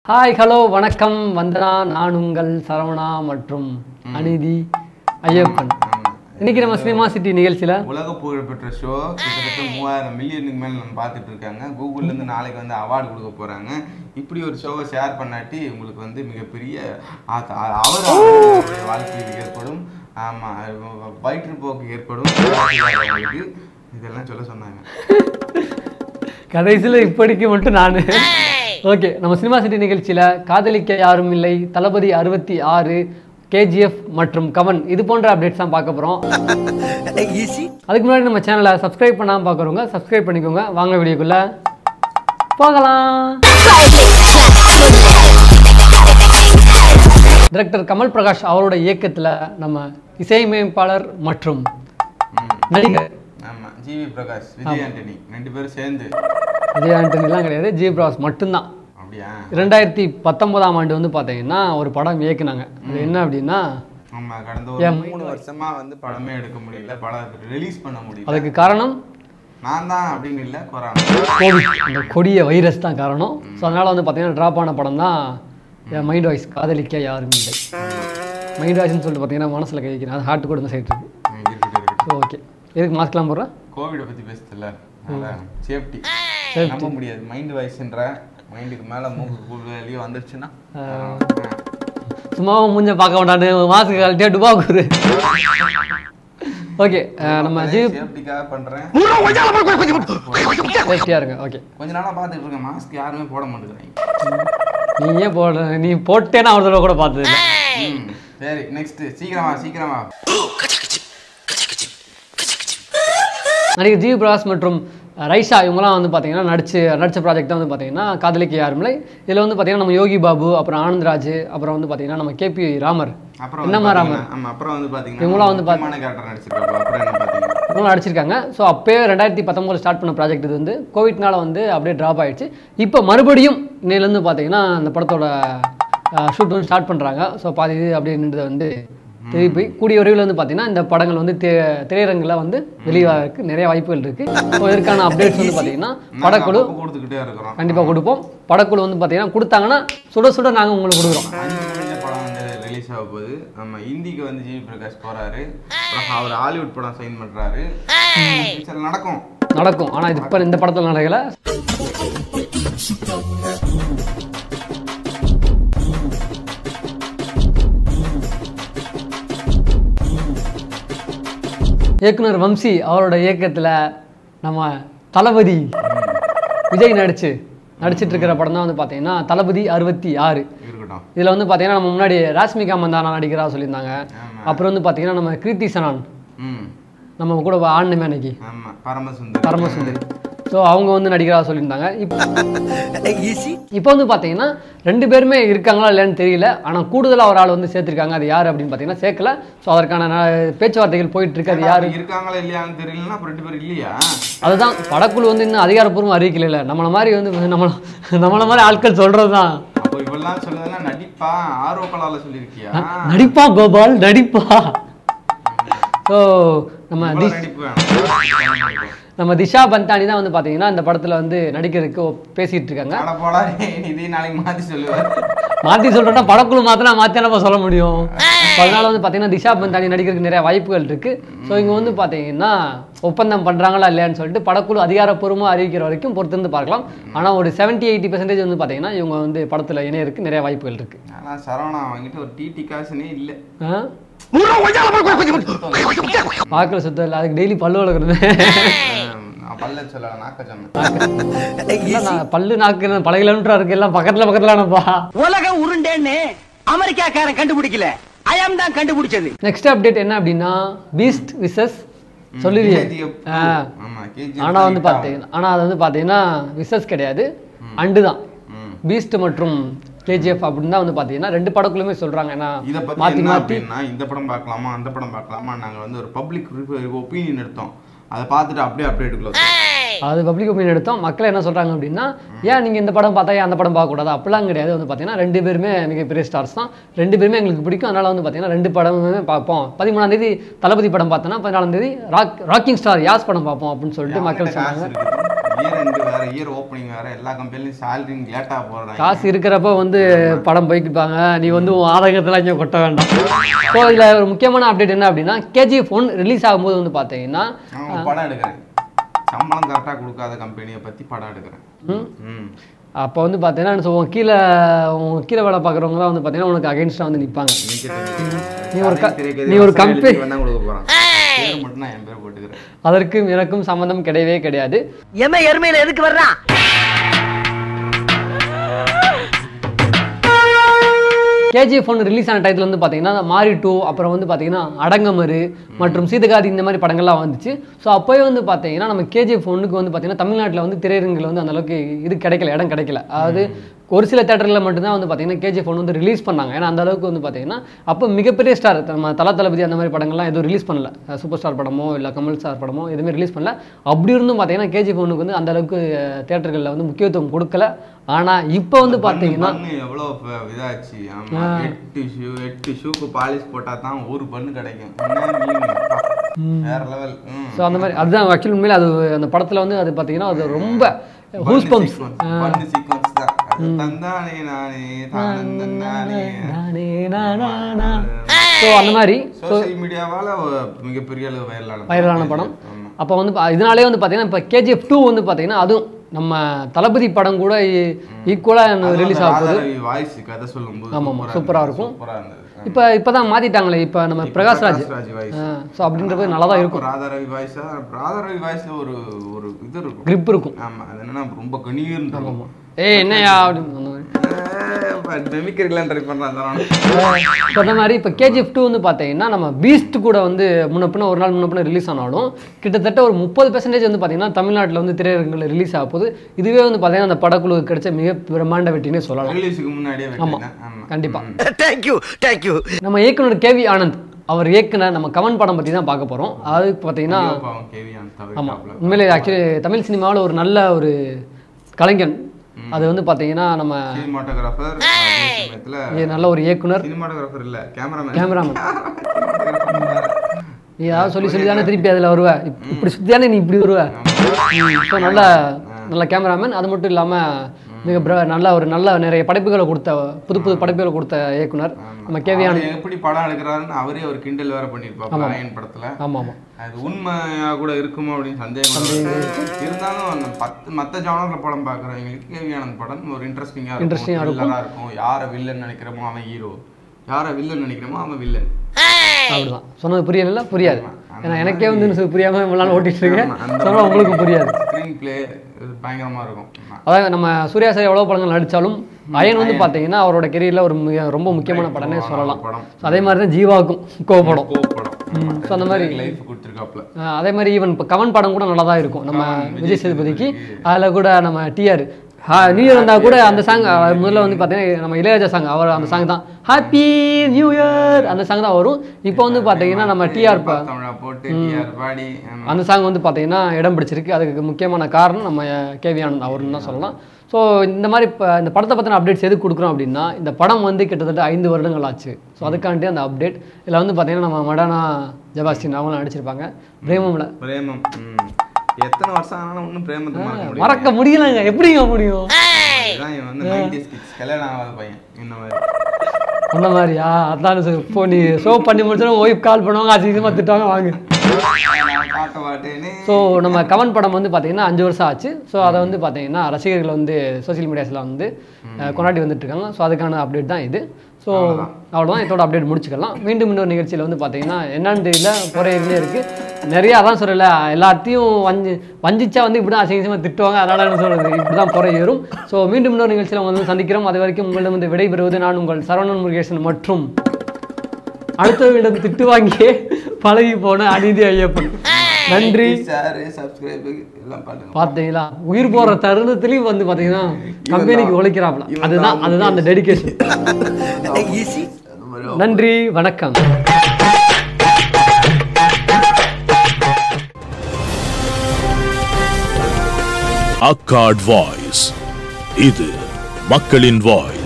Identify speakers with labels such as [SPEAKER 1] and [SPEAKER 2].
[SPEAKER 1] Hi hello வணக்கம் வந்தனா நான் உங்கள் சரவணா மற்றும் அநீதி ஐயப்பன் இன்னைக்கு நம்ம சினிமா சிட்டி நிகழ்ச்சியில்
[SPEAKER 2] உலக புகழ்பெற்ற ஷோ கிட்டத்தட்ட மூவாயிரம் மில்லியனுக்கு மேல நம்ம பார்த்துட்டு இருக்காங்க கூகுள்ல இருந்து நாளைக்கு வந்து அவார்டு கொடுக்க போறாங்க இப்படி ஒரு ஷோவை ஷேர் பண்ணாட்டி உங்களுக்கு வந்து மிகப்பெரிய ஆத்த- அ- அவர் அவருடைய வாழ்க்கையில் ஏற்படும் ஆமா வயிற்றுப்போக்கு ஏற்படும் உங்களுக்கு இதெல்லாம் சொல்ல சொன்னாங்க
[SPEAKER 1] கடைசியில் இப்படிக்கு மட்டும் நான் ஓகே நம்ம சினிமா சிட்டி நிகழ்ச்சியில் காதலிக்க யாரும் இல்லை தளபதி அறுபத்தி ஆறு கேஜிஎஃப் மற்றும் கவன் இது போன்ற அப்டேட்ஸ் தான் பார்க்க போகிறோம் அதுக்கு முன்னாடி நம்ம சேனலை சப்ஸ்கிரைப் பண்ணாமல் பார்க்குறவங்க சப்ஸ்கிரைப் பண்ணிக்கோங்க வாங்க வீடியோக்குள்ளே போகலாம் டைரக்டர் கமல் பிரகாஷ் அவரோட இயக்கத்தில் நம்ம இசையமைப்பாளர் மற்றும்
[SPEAKER 2] ம்.
[SPEAKER 1] நடிகர்
[SPEAKER 2] ஆமா ஜிவி பிரகாஷ் விஜய் ஆண்டனி ரெண்டு பேரும் சேர்ந்து
[SPEAKER 1] விஜய் ஆண்டனிலாம் கிடையாது ஜி பிரகாஷ் மட்டும்தான்
[SPEAKER 2] அப்படியா
[SPEAKER 1] இரண்டாயிரத்தி பத்தொன்பதாம் ஆண்டு வந்து பார்த்தீங்கன்னா ஒரு படம் இயக்குனாங்க அது என்ன அப்படின்னா
[SPEAKER 2] ஆமா கடந்த ஒரு மூணு வருஷமா வந்து படமே எடுக்க முடியல படம் ரிலீஸ் பண்ண முடியல
[SPEAKER 1] அதுக்கு காரணம்
[SPEAKER 2] நான் தான் அப்படின்னு இல்ல கொரோனா
[SPEAKER 1] கோவிட் அந்த கொடிய வைரஸ் தான் காரணம் ஸோ அதனால் வந்து பார்த்தீங்கன்னா ட்ராப் ஆன படம் தான் என் மைண்ட் வாய்ஸ் காதலிக்க யாரும் இல்லை மைண்ட் வாய்ஸ்னு சொல்லிட்டு பார்த்தீங்கன்னா மனசில் கை வைக்கிறேன் அது ஹார்ட் கூட இந்த சைடு இருக்கு
[SPEAKER 2] ம், இருக்கட்டும் இருக்கட்டும்
[SPEAKER 1] ஸோ ஓகே எதுக்கு மாஸ்க்லாம் போடுறேன்
[SPEAKER 2] கோவிட பத்தி பேசுதுல்ல சேஃப்டி நம்ப முடியாது மைண்ட் வாய்ஸ்ன்ற மைண்டுக்கு மேல மூக்கு வெளியே வந்துருச்சுன்னா
[SPEAKER 1] சும்மா மூஞ்ச பார்க்க வேண்டான்னு மாஸ்க் கழட்டியா டுபா கூறு ஓகே நம்ம ஜி
[SPEAKER 2] சேஃப்டிக்காக பண்றேன்
[SPEAKER 1] சேஃப்டியாக இருங்க ஓகே
[SPEAKER 2] கொஞ்ச நாளா பார்த்துட்டு இருக்கேன் மாஸ்க் யாருமே போட மாட்டேங்கிறாங்க
[SPEAKER 1] நீ ஏன் போடுற நீ போட்டேன்னு ஒரு தடவை கூட பார்த்தது இல்லை
[SPEAKER 2] ம், சரி நெக்ஸ்ட் சீக்கிரமா சீக்கிரமா
[SPEAKER 1] நடிகர் ஜி பிரகாஷ் மற்றும் ரைஷா இவங்கலாம் வந்து பார்த்தீங்கன்னா நடிச்சு நடிச்ச ப்ராஜெக்ட் தான் வந்து பார்த்தீங்கன்னா காதலிக்க யாருமில்லை இதில் வந்து பார்த்தீங்கன்னா நம்ம யோகி பாபு அப்புறம் ஆனந்த்ராஜ் அப்புறம் வந்து பார்த்தீங்கன்னா நம்ம கேபி ராமர்
[SPEAKER 2] அப்புறம்
[SPEAKER 1] என்னம்மா
[SPEAKER 2] வந்து
[SPEAKER 1] ராமர்
[SPEAKER 2] பாத்தீங்கன்னா- ஆமா அப்புறம் வந்து பாத்தீங்கன்னா
[SPEAKER 1] இவங்களாம் வந்து பாத்து-
[SPEAKER 2] முக்கியமான கேரக்டர் நடிச்சிருக்காங்க அப்புறம் என்ன பாத்தீங்கன்னா
[SPEAKER 1] இவங்களும் நடிச்சிருக்காங்க ஸோ அப்போயே ரெண்டாயிரத்தி பத்தொம்போது ஸ்டார்ட் பண்ண ப்ராஜெக்ட் இது வந்து கோவிட்னால வந்து அப்படியே ட்ராப் ஆயிடுச்சு இப்போ மறுபடியும் இன்னையிலேருந்து பார்த்தீங்கன்னா அந்த படத்தோட ஷூட் வந்து ஸ்டார்ட் பண்ணுறாங்க ஸோ பாதி இது அப்படின்றது வந்து தெரிய போய் கூடிய விரைவில் வந்து பார்த்தீங்கன்னா இந்த படங்கள் வந்து திரை திரையரங்கில் வந்து வெளியாகிறதுக்கு நிறைய வாய்ப்புகள் இருக்குது ஸோ இதற்கான அப்டேட்ஸ் வந்து பார்த்தீங்கன்னா
[SPEAKER 2] நாங்க
[SPEAKER 1] படக்குழு
[SPEAKER 2] அப்பப்போ கொடுத்துக்கிட்டே இருக்கிறோம்
[SPEAKER 1] கண்டிப்பாக கொடுப்போம் படக்குழு வந்து பார்த்தீங்கன்னா கொடுத்தாங்கன்னா சுட சுட நாங்கள் உங்களுக்கு கொடுக்குறோம்
[SPEAKER 2] அஞ்சு மணிக்கு படம் வந்து ரிலீஸ் ஆக போகுது நம்ம ஹிந்திக்கு வந்து ஜிவி பிரகாஷ் போறாரு அப்புறம் அவர் ஹாலிவுட் படம் சைன் பண்றாரு ஃபியூச்சர்ல நடக்கும்
[SPEAKER 1] நடக்கும் ஆனால் இது இப்போ இந்த படத்தில் நடக்கல இயக்குனர் வம்சி அவரோட இயக்கத்தில் நம்ம தளபதி விஜய் நடிச்சு நடிச்சிட்டு இருக்கிற படம் தான் வந்து பார்த்தீங்கன்னா தளபதி அறுபத்தி ஆறு
[SPEAKER 2] இருக்கட்டும்
[SPEAKER 1] இதில் வந்து பார்த்தீங்கன்னா நம்ம முன்னாடி ராஷ்மிகா மந்தானா நடிக்கிறா சொல்லியிருந்தாங்க
[SPEAKER 2] ஆமா.
[SPEAKER 1] அப்புறம் வந்து பார்த்தீங்கன்னா நம்ம கிருத்தி சனான்
[SPEAKER 2] ம்
[SPEAKER 1] நம்ம கூட ஆண்ணுமே அன்னைக்கு
[SPEAKER 2] ஆமா பரமசுந்தர்
[SPEAKER 1] பரமசுந்தரி ஸோ அவங்க வந்து நடிக்கிறதா சொல்லியிருந்தாங்க இப்போ இப்போ வந்து பார்த்தீங்கன்னா ரெண்டு பேருமே இருக்காங்களா இல்லைன்னு தெரியல ஆனால் கூடுதலாக ஒரு ஆள் வந்து சேர்த்துருக்காங்க அது யார் அப்படின்னு பார்த்தீங்கன்னா சேர்க்கல ஸோ அதற்கான ந- பேச்சுவார்த்தைகள் போயிட்டு இருக்கு அது யார்
[SPEAKER 2] இருக்காங்களா இல்லையான்னு தெரியலன்னா அப்புறம் ரெண்டு பேரும் இல்லையா
[SPEAKER 1] அதுதான் படக்குழு வந்து இன்னும் அதிகாரப்பூர்வம் அறிவிக்கல நம்மள மாதிரி வந்து நம்மள நம்மள மாதிரி ஆட்கள் சொல்கிறது தான்
[SPEAKER 2] அப்போ இவெல்லாம் சொல்லுதெல்லாம் நடிப்பா ஆர்வக்கலால சொல்லியிருக்கியா
[SPEAKER 1] நடிப்பா கோபால் நடிப்பா ஸோ நம்ம
[SPEAKER 2] இவ்வளவு
[SPEAKER 1] தி
[SPEAKER 2] நடிப்பு வேணும்
[SPEAKER 1] நம்ம திஷா பந்தானி தான் வந்து பார்த்தீங்கன்னா இந்த படத்தில் வந்து நடிக்கிறதுக்கு ஒப்- பேசிட்டு இருக்காங்க
[SPEAKER 2] அட போடா இதே நாளைக்கு மாத்தி சொல்லுவார்
[SPEAKER 1] மாற்றி சொல்கிறோன்னா படக்குழு மாத்தினா மாற்றி நம்ம சொல்ல முடியும் So, அதனால வந்து பார்த்தீங்கன்னா திஷா பந்தானி நடிக்கிறதுக்கு நிறைய வாய்ப்புகள் இருக்கு ஸோ இங்கே வந்து பார்த்தீங்கன்னா ஒப்பந்தம் பண்ணுறாங்களா இல்லையான்னு சொல்லிட்டு படக்குழு அதிகாரப்பூர்வமாக அறிவிக்கிற வரைக்கும் பொறுத்திருந்து பார்க்கலாம் ஆனால் ஒரு 70 எயிட்டி பர்சன்டேஜ் வந்து பார்த்தீங்கன்னா இவங்க வந்து படத்தில் இணையருக்கு நிறைய வாய்ப்புகள் இருக்கு
[SPEAKER 2] ஆனா சரவணா வாங்கிட்டு ஒரு டிடி காசுனே இல்ல
[SPEAKER 1] ஆ? பார்க்கல சுத்தம் இல்லை அதுக்கு டெய்லி பல்லு வளர்க்குறது
[SPEAKER 2] நான் பல்ல சொல்லல நாக்க சொன்னேன்
[SPEAKER 1] இல்ல, நான் பல்லு நாக்கு பல கிலோமீட்டர் இருக்கு எல்லாம் பக்கத்தில் பக்கத்துலானப்பா
[SPEAKER 3] உலகம் உருண்டேன்னு அமெரிக்காக்காரன் கண்டுபிடிக்கல அயம் தான் கண்டுபிடிச்சது
[SPEAKER 1] நெக்ஸ்ட் அப்டேட் என்ன அப்படின்னா பீஸ்ட் விசஸ் சொல்லுவியே
[SPEAKER 2] KGF two.
[SPEAKER 1] ஆ.
[SPEAKER 2] ஆமா KGF
[SPEAKER 1] ஆனா வந்து
[SPEAKER 2] hit
[SPEAKER 1] பார்த்தீங்கன்னா ஆனா அது வந்து பார்த்தீங்கன்னா விசஸ் கிடையாது அண்டு தான்
[SPEAKER 2] ம்.
[SPEAKER 1] பீஸ்ட் மற்றும் கேஜிஎஃப் அப்படின்னு தான் வந்து பார்த்தீங்கன்னா ரெண்டு படக்குள்ளுமே சொல்றாங்க ஏன்னா
[SPEAKER 2] இத பத்தி
[SPEAKER 1] மாத்தி
[SPEAKER 2] என்ன
[SPEAKER 1] மாத்தி
[SPEAKER 2] அப்படின்னா இந்த படம் பார்க்கலாமா அந்த படம் பார்க்கலாமா நாங்க வந்து ஒரு பப்ளிக் ஒப்பீனியன் எடுத்தோம் அதை பார்த்துட்டு அப்படியே அப்டேட்டுக்குள்ள
[SPEAKER 1] அது பப்ளிக் ஒப்பீனியன் எடுத்தோம் மக்கள் என்ன சொல்றாங்க அப்படின்னா ஏன் நீங்க இந்த படம் பார்த்தா ஏன் அந்த படம் பார்க்கக்கூடாது அப்படிலாம் கிடையாது வந்து பார்த்தீங்கன்னா ரெண்டு பேருமே மிகப்பெரிய ஸ்டார்ஸ் தான் ரெண்டு பேருமே எங்களுக்கு பிடிக்கும் அதனால வந்து பார்த்தீங்கன்னா ரெண்டு படமுமே பார்ப்போம் பதிமூணாம் தேதி தளபதி படம் பார்த்தோன்னா பதினாலாம் தேதி ராக் ராக்கிங் ஸ்டார் யாஸ் படம் பார்ப்போம் அப்படின்னு சொல்லிட்டு மக்கள்
[SPEAKER 2] காசு
[SPEAKER 1] சொன்னாங்க
[SPEAKER 2] இருக்குது ஏன் ரெண்டு வேற வேற இயர் ஓப்பனிங் வேற எல்லா கம்பெனிலையும் சேலரி லேட்டா போடுறாங்க
[SPEAKER 1] காசு இருக்கிறப்ப வந்து படம் போய்க்கிப்பாங்க நீ வந்து உன் ஆதங்கத்தெல்லாம் இங்கே கொட்ட வேண்டாம் ஸோ இதில் ஒரு முக்கியமான அப்டேட் என்ன அப்படின்னா கேஜிஎஃப் ஒன் ரிலீஸ் ஆகும்போது வந்து பார்த்தீங்கன்னா
[SPEAKER 2] அவங்க படம் எடுக்கிறேன் சம்பளம் கரெக்டா கொடுக்காத கம்பெனியை பத்தி படம் எடுக்கிறேன்
[SPEAKER 1] ம்,
[SPEAKER 2] ம்
[SPEAKER 1] அப்போ வந்து பார்த்தீங்கன்னா ஸோ உன் கீழே உன் கீழே வேலை பார்க்குறவங்க தான் வந்து பார்த்தீங்கன்னா உனக்கு அகைன்ஸ்டாக வந்து நிற்பாங்க நீ ஒரு க- நீ ஒரு company-
[SPEAKER 2] வேணா கொடுக்க போறான் பேர் மட்டும் நான் என் பேர் போட்டுக்கிறேன்
[SPEAKER 1] அதற்கும் எனக்கும் சம்மந்தம் கிடையவே கிடையாது
[SPEAKER 3] எம எருமையில எதுக்கு வர்றான்
[SPEAKER 1] கேஜிஎஃப் ஒன் ரிலீஸ் ஆன டயத்தில் வந்து பார்த்தீங்கன்னா மாரி டூ அப்புறம் வந்து பார்த்தீங்கன்னா அடங்கமரு மற்றும் சீதகாதி இந்த மாதிரி படங்கள்லாம் வந்துச்சு ஸோ அப்போயே வந்து பார்த்தீங்கன்னா நம்ம கேஜிஎஃப் ஒன்றுக்கு வந்து பார்த்தீங்கன்னா தமிழ்நாட்டில் வந்து திரையரங்கில் வந்து அந்த அளவுக்கு இது கிடைக்கல இடம் கிடைக்கல அதாவது ஒரு சில தேட்டரில் மட்டும்தான் வந்து பார்த்தீங்கன்னா கேஜிஎஃப் ஒன் வந்து ரிலீஸ் பண்ணாங்க ஏன்னா அந்த அளவுக்கு வந்து பார்த்தீங்கன்னா அப்போ மிகப்பெரிய ஸ்டார் நம்ம தல தளபதி அந்த மாதிரி படங்கள்லாம் எதுவும் ரிலீஸ் பண்ணல சூப்பர் ஸ்டார் படமோ இல்லை கமல் ஸ்டார் படமோ எதுவுமே ரிலீஸ் பண்ணல அப்படி இருந்தும் பார்த்தீங்கன்னா கேஜிஎஃப் ஒன்றுக்கு வந்து அந்த அளவுக்கு தேட்டர்களில் வந்து முக்கியத்துவம் கொடுக்கல ஆனால் இப்போ வந்து பார்த்தீங்கன்னா
[SPEAKER 2] பண்ணு எவ்வளவு ப- இதாச்சு ஆமா எட்டு ஷூ எட்டு ஷூக்கு பாலிஷ் போட்டா தான் ஒரு பண்ணு கிடைக்கும் என்ன மீன் அப்பா. வேற லெவல்
[SPEAKER 1] ஸோ அந்த மாதிரி அதுதான் ஆக்சுவலி உண்மையில அது அந்த படத்தில் வந்து அது பார்த்தீங்கன்னா அது ரொம்ப ஹூஸ் பம்ப்ஸ்
[SPEAKER 2] பண்ணு சீக்வன்ஸ் தான் அது தந்தானே நானே தானே
[SPEAKER 1] ஸோ அந்த மாதிரி
[SPEAKER 2] சோஷியல் மீடியாவால மிகப்பெரிய அளவு வைரலான
[SPEAKER 1] வைரலான படம்
[SPEAKER 2] ஆமா.
[SPEAKER 1] அப்போ வந்து பா- இதனாலே வந்து பார்த்தீங்கன்னா இப்போ கேஜிஎஃப் டூ வந்து பார்த்தீங்கன்னா அதுவும் நம்ம தளபதி படம் கூட ஈக்குவலாக ரிலீஸ் ஆக போகுது
[SPEAKER 2] வாய்ஸ் கதை சொல்லும்போது
[SPEAKER 1] ஆமா, ஆமா, சூப்பரா இருக்கும்.
[SPEAKER 2] சூப்பரா இருந்தது
[SPEAKER 1] இப்போ இப்போ தான் மாற்றிட்டாங்களே இப்போ நம்ம பிரகாஷ்ராஜ்
[SPEAKER 2] ராஜ் வாய்ஸ்
[SPEAKER 1] ஸோ அப்படின்றது நல்லா தான் இருக்கும்
[SPEAKER 2] ராதா ரவி வாய்ஸா ராதா ரவி வாய்ஸ்ல ஒரு ஒரு இது இருக்கும்
[SPEAKER 1] grip இருக்கும்
[SPEAKER 2] ஆமா அது என்னன்னா ரொம்ப கணீர்னு இருக்கும்
[SPEAKER 1] ஏய் என்னையா அப்படின்னு அந்த மாதிரி
[SPEAKER 2] மெமிக்கரிலாம் ட்ரை பண்றான் தரான்
[SPEAKER 1] இப்போ அந்த மாதிரி இப்போ கேஜிஎஃப் டூ வந்து பார்த்தீங்கன்னா நம்ம பீஸ்ட் கூட வந்து முன்ன பின்ன ஒரு நாள் முன்ன பின்ன ரிலீஸ் ஆனாலும் கிட்டத்தட்ட ஒரு முப்பது பெர்சன்டேஜ் வந்து பார்த்தீங்கன்னா தமிழ்நாட்டில் வந்து திரையரங்கில் ரிலீஸ் ஆக போகுது இதுவே வந்து பார்த்தீங்கன்னா அந்த படக்குழுவுக்கு கிடைச்ச மிக பிரம்மாண்ட வெற்றினே சொல்லலாம்
[SPEAKER 2] ரிலீஸுக்கு முன்னாடியே வெட்டினேன் ஆமா
[SPEAKER 1] கண்டிப்பா
[SPEAKER 3] தேங்க்யூ தேங்க்யூ
[SPEAKER 1] நம்ம இயக்குனர் கேவி ஆனந்த் அவர் இயக்குனர் நம்ம கவன் படம் பற்றி தான் பார்க்க போகிறோம் அது பார்த்தீங்கன்னா
[SPEAKER 2] ஐயோ, பாவம் கேவியான்
[SPEAKER 1] ஆமாம்
[SPEAKER 2] தவிர்க்காப்ல
[SPEAKER 1] உண்மையிலே ஆக்சுவலி தமிழ் சினிமாவில் ஒரு நல்ல ஒரு கலைஞன் அது வந்து பார்த்தீங்கன்னா நம்ம
[SPEAKER 2] சினிமாட்டோகிராஃபர் அதே சமயத்துல
[SPEAKER 1] நல்ல ஒரு இயக்குனர்
[SPEAKER 2] சினிமாட்டோகிராஃபர் இல்ல கேமராமேன்
[SPEAKER 1] கேமராமேன் நீ ஏதாவது சொல்லி சொல்லி தானே திருப்பி அதில் வருவ இப்- இப்படி சுற்றி தானே நீ இப்படி வருவ ஸோ நல்ல நல்ல கேமராமேன் அது மட்டும் இல்லாமல் மிக பிர- நல்ல ஒரு நல்ல நிறைய படைப்புகளை கொடுத்த புது புது படைப்புகளை கொடுத்த இயக்குனர் நம்ம கேவியான
[SPEAKER 2] அவர் எப்படி படம் எடுக்கிறாருன்னு அவரே ஒரு கிண்டல் வேற பண்ணிருப்பாரு ராயன் படத்துல
[SPEAKER 1] ஆமாம் ஆமாம்
[SPEAKER 2] அது உண்மையா கூட இருக்குமோ அப்படின்னு சந்தேகம் வருது. இருந்தாலும் அந்த பத்து மத்த ஜானர்ல படம் பாக்குறவங்களுக்கு கேவி ஆனந்த் படம் ஒரு இன்ட்ரெஸ்டிங்கா இருக்கும்
[SPEAKER 1] Interesting ஆ இருக்கும்.
[SPEAKER 2] thriller-ஆ இருக்கும் யார வில்லன் நினைக்கிறோமோ அவன் ஹீரோ யார வில்லன் நினைக்கிறோமோ அவன் வில்லன்
[SPEAKER 1] அப்படிதான் சொன்னது புரியல புரியாது ஏன்னா எனக்கே வந்து இது புரியாம இவ்வளவு நாள் ஓட்டிட்டு இருக்கேன்
[SPEAKER 2] ஆமா, அந்த
[SPEAKER 1] சொன்னா உங்களுக்கு புரியாது
[SPEAKER 2] ஸ்க்ரீன் பிளே பயங்கரமா இருக்கும் ஆமா.
[SPEAKER 1] அதாவது நம்ம சூர்யா சார் எவ்வளோ படங்கள் நடித்தாலும் அயன் வந்து பார்த்தீங்கன்னா அவரோட கெரியரில் ஒரு மிக ரொம்ப முக்கியமான படம்னே சொல்லலாம்
[SPEAKER 2] படம்
[SPEAKER 1] So, அதே மாதிரி தான் ஜீவாவுக்கும் கோபடம்
[SPEAKER 2] கோவப்படம்
[SPEAKER 1] so அந்த மாதிரி
[SPEAKER 2] லைஃப் கொடுத்துருக்காப்ல
[SPEAKER 1] அஹ் அதே மாதிரி ஈவன் இப்போ கவன் படம் கூட நல்லா தான் இருக்கும் நம்ம விஜய் சேதுபதிக்கு அதில் கூட நம்ம டிஆர் நியூ இயர் வந்தால் கூட அந்த சாங் முதல்ல வந்து பார்த்தீங்கன்னா நம்ம இளையராஜா சாங் அவர் அந்த சாங் தான் ஹாப்பி நியூ இயர் அந்த சாங் தான் வரும் இப்போ வந்து பார்த்தீங்கன்னா நம்ம டிஆர்
[SPEAKER 2] தமிழா போட்டு டிஆர் பாடி ஆமா.
[SPEAKER 1] அந்த சாங் வந்து பார்த்தீங்கன்னா இடம் பிடிச்சிருக்கு அதுக்கு முக்கியமான காரணம் நம்ம கேவி ஆனந்த் அவர்னு தான் சொல்லலாம் ஸோ இந்த மாதிரி இப்போ இந்த படத்தை பற்றின அப்டேட்ஸ் எதுக்கு கொடுக்குறோம் அப்படின்னா இந்த படம் வந்து கிட்டத்தட்ட ஐந்து வருடங்கள் ஆச்சு ஸோ அதுக்காண்டி அந்த அப்டேட் இதில் வந்து பார்த்தீங்கன்னா நம்ம மடானா ஜபாஸ்டின் அவங்களும் நடிச்சிருப்பாங்க பிரேமமில்
[SPEAKER 2] பிரேமம் ம். எத்தனை வருஷம் ஆனாலும் இன்னும் பிரேமத்தை மறக்க முடியல
[SPEAKER 1] மறக்க முடியலங்க எப்படிங்க முடியும்
[SPEAKER 2] இதுதான் இவன் வந்து 90s kids, கல்யாணம் ஆகாத பையன் இந்த மாதிரி
[SPEAKER 1] அந்த மாதிரியா அதான் சார் இப்போ நீ ஷோ பண்ணி முடிச்சாலும் ஒய்ஃப் கால் பண்ணுவாங்க அசிங்கமாக திட்டுவாங்க வாங்க
[SPEAKER 2] நான் காட்ட மாட்டேனே
[SPEAKER 1] ஸோ நம்ம கவன் படம் வந்து பார்த்தீங்கன்னா அஞ்சு வருஷம் ஆச்சு ஸோ அதை வந்து பார்த்தீங்கன்னா ரசிகர்கள் வந்து சோஷியல் மீடியாஸில் வந்து அஹ், கொண்டாடி வந்துட்டு இருக்காங்க ஸோ அதுக்கான அப்டேட் தான் இது ஸோ அவ்வளோதான் இதோட அப்டேட் முடிச்சுக்கலாம் மீண்டும் இன்னொரு நிகழ்ச்சியில் வந்து பார்த்தீங்கன்னா என்னன்னு தெரியல குறையிலே இருக்குது நிறைய அதான் சொல்லல எல்லாத்தையும் வஞ்சி வஞ்சிச்சா வந்து இப்படி தான் அசிங்கமாக திட்டுவாங்க அதனால என்ன சொல்றது இப்படி தான் குறை ஏறும் ஸோ மீண்டும் இன்னொரு நிகழ்ச்சியில் வந்து சந்திக்கிறோம் அது வரைக்கும் உங்களிடம் வந்து விடைபெறுவது நான் உங்கள் சரவணன் முருகேசன் மற்றும் அடுத்தவர்களிடம் திட்டு வாங்கியே பழகி போன அநீதி ஐயப்பன் நன்றி
[SPEAKER 2] ஷேர் சப்ஸ்கிரைப் எல்லாம் பண்ணுங்க
[SPEAKER 1] பார்த்தீங்களா உயிர் போற தருணத்துலயும் வந்து பாத்தீங்கன்னா கம்பெனிக்கு உழைக்கிறாப்ல அதுதான் அதுதான் அந்த டெடிகேஷன்
[SPEAKER 3] ஈஸி
[SPEAKER 2] அந்த மாதிரி
[SPEAKER 1] நன்றி வணக்கம்
[SPEAKER 4] அக்காட் வாய்ஸ் இது மக்களின் வாய்ஸ்